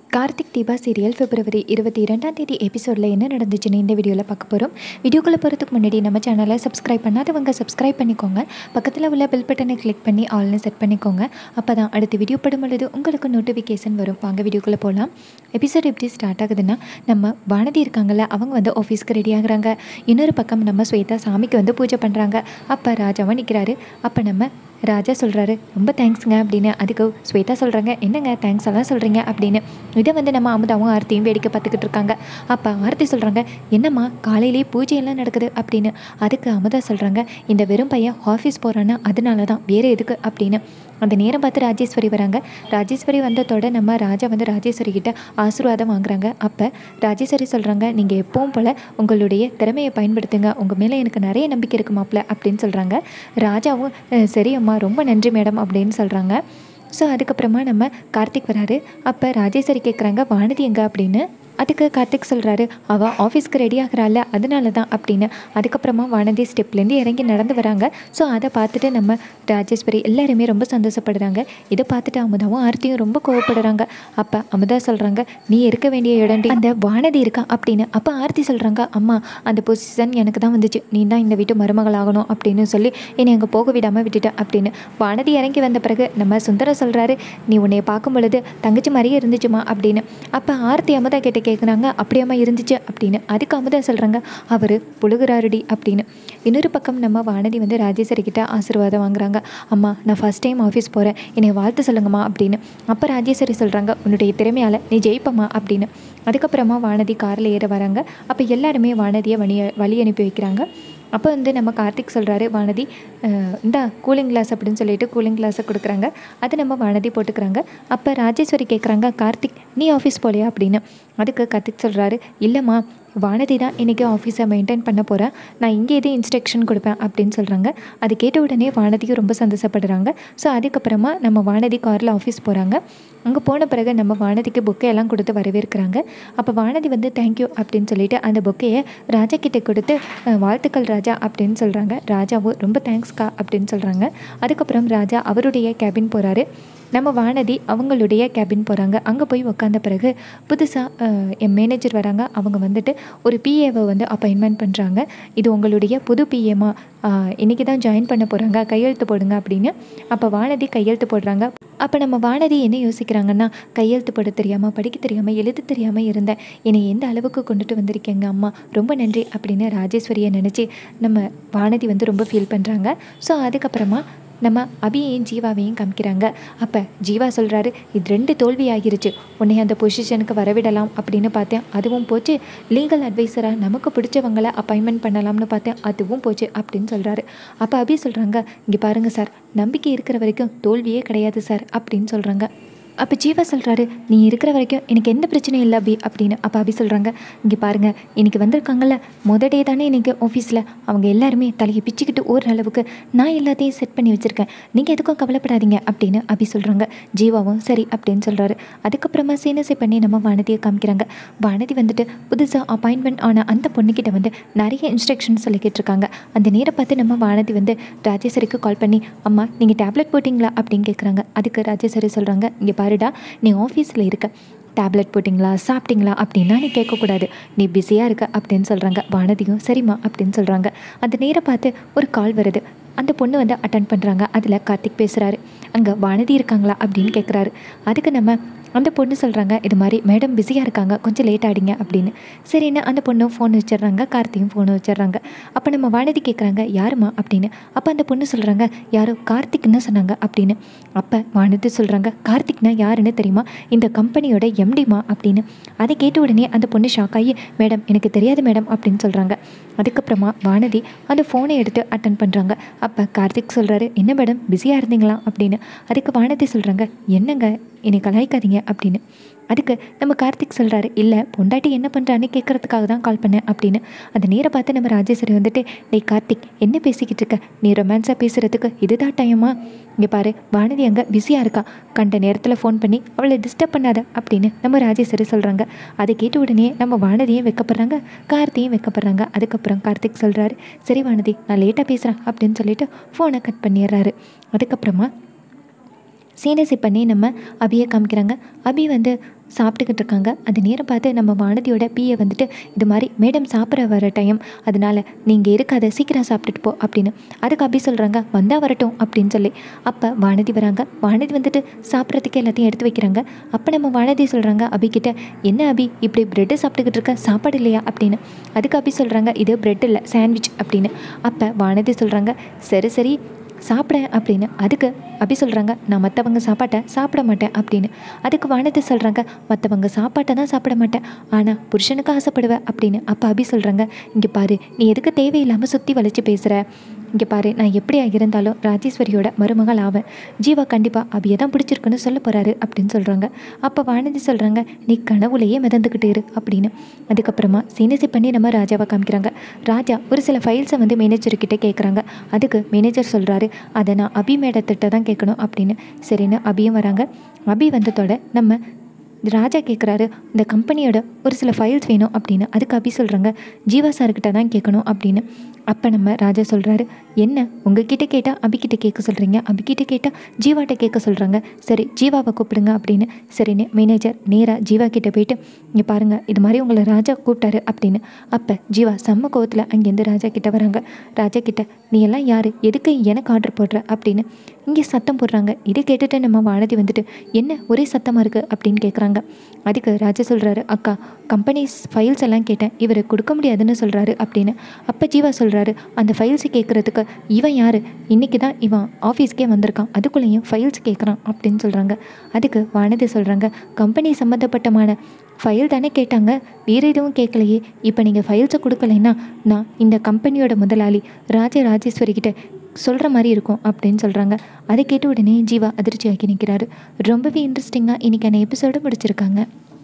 Karthik Deepa serial பிப்ரவரி இருபத்தி இரண்டாம் தேதி எபிசோடில் என்ன நடந்துச்சுன்னு இந்த வீடியோவில் பார்க்க போகிறோம் வீடியோக்குள்ளே போகிறதுக்கு முன்னாடி நம்ம சேனலை சப்ஸ்கிரைப் பண்ணாதவங்க சப்ஸ்கிரைப் பண்ணிக்கோங்க பக்கத்தில் உள்ள பெல் பட்டனை கிளிக் பண்ணி ஆல்னு செட் பண்ணிக்கோங்க அப்போ தான் அடுத்த வீடியோ படும் பொழுது உங்களுக்கு நோட்டிஃபிகேஷன் வரும் வாங்க வீடியோக்குள்ளே போகலாம் எபிசோட் எப்படி ஸ்டார்ட் ஆகுதுன்னா நம்ம வானதி இருக்காங்கல்ல அவங்க வந்து ஆஃபீஸ்க்கு ரெடி ஆகுறாங்க இன்னொரு பக்கம் நம்ம ஸ்வேதா சாமிக்கு வந்து பூஜை பண்ணுறாங்க அப்போ ராஜாவும் நிற்கிறாரு அப்போ நம்ம ராஜா சொல்கிறாரு ரொம்ப தேங்க்ஸுங்க அப்படின்னு அதுக்கு ஸ்வேதா சொல்கிறாங்க என்னங்க தேங்க்ஸ் எல்லாம் சொல்கிறீங்க அப்படின்னு இதை வந்து நம்ம அமுதாவும் ஆர்த்தியும் வேடிக்கை பார்த்துக்கிட்டு இருக்காங்க அப்போ ஆர்த்தி சொல்கிறாங்க என்னம்மா காலையிலேயே பூஜையெல்லாம் நடக்குது அப்படின்னு அதுக்கு அமுதா சொல்கிறாங்க இந்த வெறும் பையன் ஆஃபீஸ் போகிறான்னா அதனால தான் வேறு எதுக்கு அப்படின்னு அந்த நேரம் பார்த்து ராஜேஸ்வரி வராங்க ராஜேஸ்வரி வந்ததோட நம்ம ராஜா வந்து ராஜேஸ்வரி கிட்ட ஆசீர்வாதம் வாங்குறாங்க அப்போ ராஜேஸ்வரி சொல்கிறாங்க நீங்கள் எப்பவும் போல் உங்களுடைய திறமையை பயன்படுத்துங்க உங்கள் மேலே எனக்கு நிறைய நம்பிக்கை இருக்கு மாப்ள அப்படின்னு சொல்கிறாங்க ராஜாவும் "அஹ், சரி அம்மா ரொம்ப நன்றி மேடம் அப்படின்னு சொல்கிறாங்க ஸோ அதுக்கப்புறமா நம்ம கார்த்திக் வராரு அப்போ ராஜேஸ்வரி கேட்குறாங்க வானதி எங்க அப்படின்னு அதுக்கு கார்த்திக் சொல்கிறாரு அவள் ஆஃபீஸ்க்கு ரெடி ஆகிறாள் அதனால தான் அப்படின்னு அதுக்கப்புறமா வானதி ஸ்டெப்லேருந்து இறங்கி நடந்து வராங்க ஸோ அதை பார்த்துட்டு நம்ம ராஜேஸ்வரி எல்லாருமே ரொம்ப சந்தோஷப்படுறாங்க இதை பார்த்துட்டு அமுதாவும் ஆர்த்தியும் ரொம்ப கோவப்படுறாங்க அப்போ அமுதா சொல்கிறாங்க நீ இருக்க வேண்டிய இடம்டி அந்த வானதி இருக்கா அப்படின்னு அப்போ ஆர்த்தி சொல்கிறாங்க அம்மா அந்த பொசிஷன் எனக்கு தான் வந்துச்சு நீ தான் இந்த வீட்டு மருமகள் ஆகணும் அப்படின்னு சொல்லி என்னை அங்கே போக விடாமல் விட்டுட்ட அப்படின்னு வானதி இறங்கி வந்த பிறகு நம்ம சுந்தரம் சொல்கிறாரு நீ உன்னைய பார்க்கும் பொழுது தங்கச்சி மாதிரியே இருந்துச்சுமா அப்படின்னு அப்போ ஆர்த்தி அமுதா கிட்ட கேட்குறாங்க அப்படியாம்மா இருந்துச்சு அப்படின்னு அதுக்கு அமுதா சொல்கிறாங்க அவர் புழுகுறாருடி அப்படின்னு இன்னொரு பக்கம் நம்ம வானதி வந்து ராஜேஸ்வரி கிட்ட ஆசீர்வாதம் வாங்குறாங்க அம்மா நான் ஃபஸ்ட் டைம் ஆஃபீஸ் போகிறேன் என்னை வாழ்த்து சொல்லுங்கம்மா அப்படின்னு அப்போ ராஜேஸ்வரி சொல்கிறாங்க உன்னுடைய திறமையால் நீ ஜெயிப்பம்மா அப்படின்னு அதுக்கப்புறமா வானதி காரில் ஏற வராங்க அப்போ எல்லாருமே வானதியை வழி வழி அனுப்பி வைக்கிறாங்க அப்போ வந்து நம்ம கார்த்திக் சொல்கிறாரு வானதி அஹ், இந்தா கூலிங் கிளாஸ் அப்படின்னு சொல்லிட்டு கூலிங் கிளாஸை கொடுக்குறாங்க அது நம்ம வானதி போட்டுக்கிறாங்க அப்போ ராஜேஸ்வரி கேட்குறாங்க கார்த்திக் நீ ஆஃபீஸ் போகலையா அப்படின்னு அதுக்கு கார்த்திக் சொல்கிறாரு இல்லைம்மா வானதி தான் இன்றைக்கி ஆஃபீஸை மெயின்டைன் பண்ண போகிறேன் நான் இங்கே எதே இன்ஸ்ட்ரக்ஷன் கொடுப்பேன் அப்படின்னு சொல்கிறாங்க அது கேட்ட உடனே வானதியும் ரொம்ப சந்தோஷப்படுறாங்க ஸோ அதுக்கப்புறமா நம்ம வானதி காரில் ஆஃபீஸ் போகிறாங்க அங்கே போன பிறகு நம்ம வானதிக்கு பொக்கே எல்லாம் கொடுத்து வரவேற்கிறாங்க அப்போ வானதி வந்து தேங்க்யூ அப்படின்னு சொல்லிட்டு அந்த பொக்கையை ராஜா கிட்ட கொடுத்து அஹ், வாழ்த்துக்கள் ராஜா அப்படின்னு சொல்கிறாங்க ராஜாவும் ரொம்ப தேங்க்ஸ்க்கா அப்படின்னு சொல்கிறாங்க அதுக்கப்புறம் ராஜா அவருடைய கேபின் போகிறாரு நம்ம வானதி அவங்களுடைய கேபின் போகிறாங்க அங்கே போய் உக்காந்த பிறகு புதுசாக என் மேனேஜர் வராங்க அவங்க வந்துட்டு ஒரு பிஏவை வந்து அப்பாயின்மெண்ட் பண்ணுறாங்க இது உங்களுடைய புது பிஏமா இன்றைக்கி தான் ஜாயின் பண்ண போகிறாங்க கையெழுத்து போடுங்க அப்படின்னு அப்போ வானதி கையெழுத்து போடுறாங்க அப்போ நம்ம வானதி என்ன யோசிக்கிறாங்கன்னா கையெழுத்து போட தெரியாமல் படிக்க தெரியாமல் எழுத தெரியாமல் இருந்தேன் என்னை எந்த அளவுக்கு கொண்டுட்டு வந்திருக்கேங்க அம்மா ரொம்ப நன்றி அப்படின்னு ராஜேஸ்வரியை நினச்சி நம்ம வானதி வந்து ரொம்ப ஃபீல் பண்ணுறாங்க ஸோ அதுக்கப்புறமா நம்ம அபியையும் ஜீவாவையும் காமிக்கிறாங்க அப்போ ஜீவா சொல்கிறாரு இது ரெண்டு தோல்வி ஆகிருச்சு உன்னை அந்த பொசிஷனுக்கு வரவிடலாம் அப்படின்னு பார்த்தேன் அதுவும் போச்சு லீகல் அட்வைசராக நமக்கு பிடிச்சவங்கள அப்பாயின்மெண்ட் பண்ணலாம்னு பார்த்தேன் அதுவும் போச்சு அப்படின்னு சொல்கிறாரு அப்போ அபி சொல்கிறாங்க இங்கே பாருங்கள் சார் நம்பிக்கை இருக்கிற வரைக்கும் தோல்வியே கிடையாது சார் அப்படின்னு சொல்கிறாங்க அப்போ ஜீவா சொல்கிறாரு நீ இருக்கிற வரைக்கும் எனக்கு எந்த பிரச்சனையும் இல்லை அபி அப்படின்னு அப்போ அபி சொல்கிறாங்க இங்கே பாருங்கள் இன்னைக்கு வந்திருக்காங்கல்ல முத டே தானே இன்றைக்கி ஆஃபீஸில் அவங்க எல்லாருமே தலையை பிச்சுக்கிட்டு ஓடுற அளவுக்கு நான் எல்லாத்தையும் செட் பண்ணி வச்சுருக்கேன் நீங்கள் எதுக்கும் கவலைப்படாதீங்க அப்படின்னு அபி சொல்கிறாங்க ஜீவாவும் சரி அப்படின்னு சொல்கிறாரு அதுக்கப்புறமா சீனசை பண்ணி நம்ம வானதியை காமிக்கிறாங்க வானதி வந்துட்டு புதுசாக அப்பாயின்மெண்ட் ஆன அந்த பொண்ணுக்கிட்ட வந்து நிறைய இன்ஸ்ட்ரக்ஷன்ஸ் சொல்லிக்கிட்டு இருக்காங்க அந்த நேரம் பார்த்து நம்ம வானதி வந்து ராஜேஸ்வரிக்கு கால் பண்ணி அம்மா நீங்கள் டேப்லெட் போட்டிங்களா அப்படின்னு கேட்குறாங்க அதுக்கு ராஜேஸ்வரி சொல்கிறாங்க இங்கே பாருடா நீ ஆஃபீஸில் இருக்க டேப்லெட் போட்டிங்களா சாப்பிட்டீங்களா அப்படின்னா நீ கேட்கக்கூடாது நீ பிஸியாக இருக்க அப்படின்னு சொல்கிறாங்க வானதியும் சரிம்மா அப்படின்னு சொல்கிறாங்க அந்த நேரம் பார்த்து ஒரு கால் வருது அந்த பொண்ணு வந்து அட்டன் பண்ணுறாங்க அதில் கார்த்திக் பேசுகிறாரு அங்கே வானதி இருக்காங்களா அப்படின்னு கேட்குறாரு அதுக்கு நம்ம அந்த பொண்ணு சொல்கிறாங்க இது மாதிரி மேடம் பிஸியாக இருக்காங்க கொஞ்சம் லேட் ஆகிடுங்க அப்படின்னு சரின்னு அந்த பொண்ணும் ஃபோன் வச்சிடுறாங்க கார்த்தியும் ஃபோன் வச்சிடுறாங்க அப்போ நம்ம வானதி கேட்குறாங்க யாருமா அப்படின்னு அப்போ அந்த பொண்ணு சொல்கிறாங்க யாரோ கார்த்திக்னு சொன்னாங்க அப்படின்னு அப்போ வானதி சொல்கிறாங்க கார்த்திக்னா யாருன்னு தெரியுமா இந்த கம்பெனியோட எம்டிமா அப்படின்னு அதை கேட்ட உடனே அந்த பொண்ணு ஷாக் ஆகி மேடம் எனக்கு தெரியாது மேடம் அப்படின்னு சொல்கிறாங்க அதுக்கப்புறமா வானதி அந்த ஃபோனை எடுத்து அட்டன் பண்ணுறாங்க அப்போ கார்த்திக் சொல்கிறாரு என்ன மேடம் பிஸியாக இருந்தீங்களா அப்படின்னு அதுக்கு வானதி சொல்கிறாங்க என்னங்க என்னை கலாய்க்காதீங்க அப்படின்னு அதுக்கு நம்ம கார்த்திக் சொல்கிறாரு இல்லை பொண்டாட்டி என்ன பண்ணுறான்னு கேட்குறதுக்காக தான் கால் பண்ணேன் அப்படின்னு அந்த நேரை பார்த்து நம்ம ராஜேஸ்வரி வந்துட்டு டேய் கார்த்திக் என்ன பேசிக்கிட்டு இருக்க நீ ரொமான்ஸாக பேசுகிறதுக்கு இதுதான் டைமா இங்கே பாரு வானதி அங்கே பிஸியாக இருக்கா கண்ட நேரத்தில் ஃபோன் பண்ணி அவளை டிஸ்டர்ப் பண்ணாத அப்படின்னு நம்ம ராஜேஸ்வரி சொல்கிறாங்க அதை கேட்ட உடனே நம்ம வானதியும் வைக்கப்படுறாங்க கார்த்தியும் வைக்கப்படுறாங்க அதுக்கப்புறம் கார்த்திக் சொல்கிறாரு சரி வானதி நான் லேட்டாக பேசுகிறேன் அப்படின்னு சொல்லிட்டு ஃபோனை கட் பண்ணிடுறாரு அதுக்கப்புறமா சீனசி பண்ணி நம்ம அபியை காமிக்கிறாங்க அபி வந்து சாப்பிட்டுக்கிட்டு இருக்காங்க அது நேரம் பார்த்து நம்ம வானதியோட பிஏ வந்துட்டு இது மாதிரி மேடம் சாப்பிட்ற வர டைம் அதனால் நீங்கள் இருக்காத சீக்கிரம் சாப்பிட்டுட்டு போ அப்படின்னு அதுக்கு அபி சொல்கிறாங்க வந்தால் வரட்டும் அப்படின்னு சொல்லி அப்போ வானதி வராங்க வானதி வந்துட்டு சாப்பிட்றதுக்கு எல்லாத்தையும் எடுத்து வைக்கிறாங்க அப்போ நம்ம வானதி சொல்கிறாங்க அபிக்கிட்ட என்ன அபி இப்படி ப்ரெட்டு சாப்பிட்டுக்கிட்டு இருக்க சாப்பாடு இல்லையா அப்படின்னு அதுக்கு அபி சொல்கிறாங்க இது ப்ரெட் இல்லை சாண்ட்விச் அப்படின்னு அப்போ வானதி சொல்கிறாங்க சரி சரி சாப்பிட அப்படின்னு அதுக்கு அபி சொல்கிறாங்க நான் மற்றவங்க சாப்பாட்டை சாப்பிட மாட்டேன் அப்படின்னு அதுக்கு வானதி சொல்கிறாங்க மற்றவங்க சாப்பாட்டை தான் சாப்பிட மாட்டேன் ஆனால் புருஷனுக்கு ஆசைப்படுவேன் அப்படின்னு அப்போ அபி சொல்கிறாங்க இங்கே பாரு நீ எதுக்கு தேவையில்லாமல் சுற்றி வளைச்சு பேசுகிற இங்கே பாரு நான் எப்படியா இருந்தாலும் ராஜேஸ்வரியோட மருமகள் ஆவேன் ஜீவா கண்டிப்பாக அபியை தான் பிடிச்சிருக்குன்னு சொல்ல போகிறாரு அப்படின்னு சொல்கிறாங்க அப்போ வானதி சொல்கிறாங்க நீ கனவுலையே மிதந்துக்கிட்டு இரு அப்படின்னு அதுக்கப்புறமா சீனசி பண்ணி நம்ம ராஜாவை காமிக்கிறாங்க ராஜா ஒரு சில ஃபைல்ஸை வந்து மேனேஜர்கிட்ட கேட்குறாங்க அதுக்கு மேனேஜர் சொல்கிறாரு அதை நான் அபி மேடத்திட்ட தான் கேட்கணும் அப்படின்னு சரின்னு அபியும் வராங்க அபி வந்ததோட நம்ம ராஜா கேட்குறாரு இந்த கம்பெனியோட ஒரு சில ஃபைல்ஸ் வேணும் அப்படின்னு அதுக்கு அபி சொல்கிறாங்க ஜீவா சார்கிட்ட தான் கேட்கணும் அப்படின்னு அப்போ நம்ம ராஜா சொல்கிறாரு என்ன உங்ககிட்ட கேட்டால் அபிக்கிட்ட கேட்க சொல்கிறீங்க அபிக்கிட்ட கேட்டால் ஜீவாட்ட கேட்க சொல்கிறாங்க சரி ஜீவாவை கூப்பிடுங்க அப்படின்னு சரின்னு மேனேஜர் நேராக ஜீவா கிட்ட போயிட்டு இங்கே பாருங்கள் இது மாதிரி உங்களை ராஜா கூப்பிட்டாரு அப்படின்னு அப்போ ஜீவா செம்ம கோவத்தில் அங்கேருந்து ராஜா கிட்ட வராங்க ராஜா கிட்ட நீ எல்லாம் யார் எதுக்கு எனக்கு ஆர்டர் போடுற அப்படின்னு இங்கே சத்தம் போடுறாங்க இதை கேட்டுட்டு நம்ம வானதி வந்துட்டு என்ன ஒரே சத்தமாக இருக்குது அப்படின்னு கேட்குறாங்க அதுக்கு ராஜா சொல்கிறாரு அக்கா கம்பெனிஸ் ஃபைல்ஸ் எல்லாம் கேட்டேன் இவர் கொடுக்க முடியாதுன்னு சொல்கிறாரு அப்படின்னு அப்போ ஜீவா சொல்கிறாரு அந்த ஃபைல்ஸை கேட்குறதுக்கு இவன் யார் இன்றைக்கி தான் இவன் ஆஃபீஸ்க்கே வந்திருக்கான் அதுக்குள்ளேயும் ஃபைல்ஸ் கேட்குறான் அப்படின்னு சொல்கிறாங்க அதுக்கு வானதி சொல்கிறாங்க கம்பெனி சம்மந்தப்பட்டமான ஃபைல் தானே கேட்டாங்க வேறு எதுவும் கேட்கலையே இப்போ நீங்கள் ஃபைல்ஸை கொடுக்கலைன்னா நான் இந்த கம்பெனியோட முதலாளி ராஜ ராஜேஸ்வரி கிட்ட சொல்கிற மாதிரி இருக்கும் அப்படின்னு சொல்கிறாங்க அதை கேட்ட உடனே ஜீவா அதிர்ச்சியாக்கி நிற்கிறாரு ரொம்பவே இன்ட்ரெஸ்டிங்காக இன்றைக்கான எபிசோடு முடிச்சிருக்காங்க